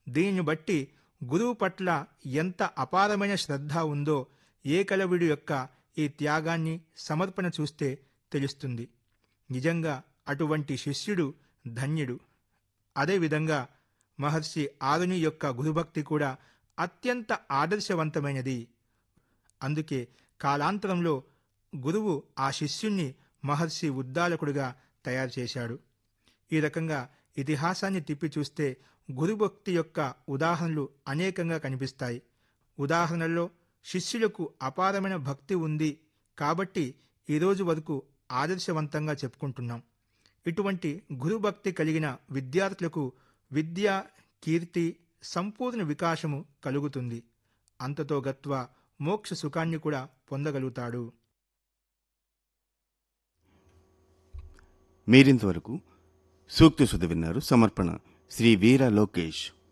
దీనిని బట్టి గురువు పట్ల ఎంత అపారమైన శ్రద్ధ ఉందో ఏకలవ్యుడి యొక్క ఈ త్యాగాన్ని సమర్పణ చూస్తే తెలుస్తుంది నిజంగా అటువంటి శిష్యుడు ధన్యుడు అదేవిధంగా మహర్షి ఆరుని యొక్క గురుభక్తి కూడా అత్యంత ఆదర్శవంతమైనది అందుకే కాలాంతరంలో గురువు ఆ శిష్యుణ్ణి మహర్షి ఉద్దాలకుడిగా తయారు చేశాడు ఈ రకంగా ఇతిహాసాన్ని తిప్పి చూస్తే గురుభక్తి యొక్క ఉదాహరణలు అనేకంగా కనిపిస్తాయి ఉదాహరణల్లో శిష్యులకు అపారమైన భక్తి ఉంది కాబట్టి ఈరోజు వరకు ఆదర్శవంతంగా చెప్పుకుంటున్నాం ఇటువంటి గురుభక్తి కలిగిన విద్యార్థులకు విద్య కీర్తి సంపూర్ణ వికాసము కలుగుతుంది అంతతో గత్వ మోక్ష సుఖాన్ని కూడా పొందగలుగుతాడు మీరింతవరకు సూక్తి సుధ విన్నారు సమర్పణ శ్రీ వీర లోకేష్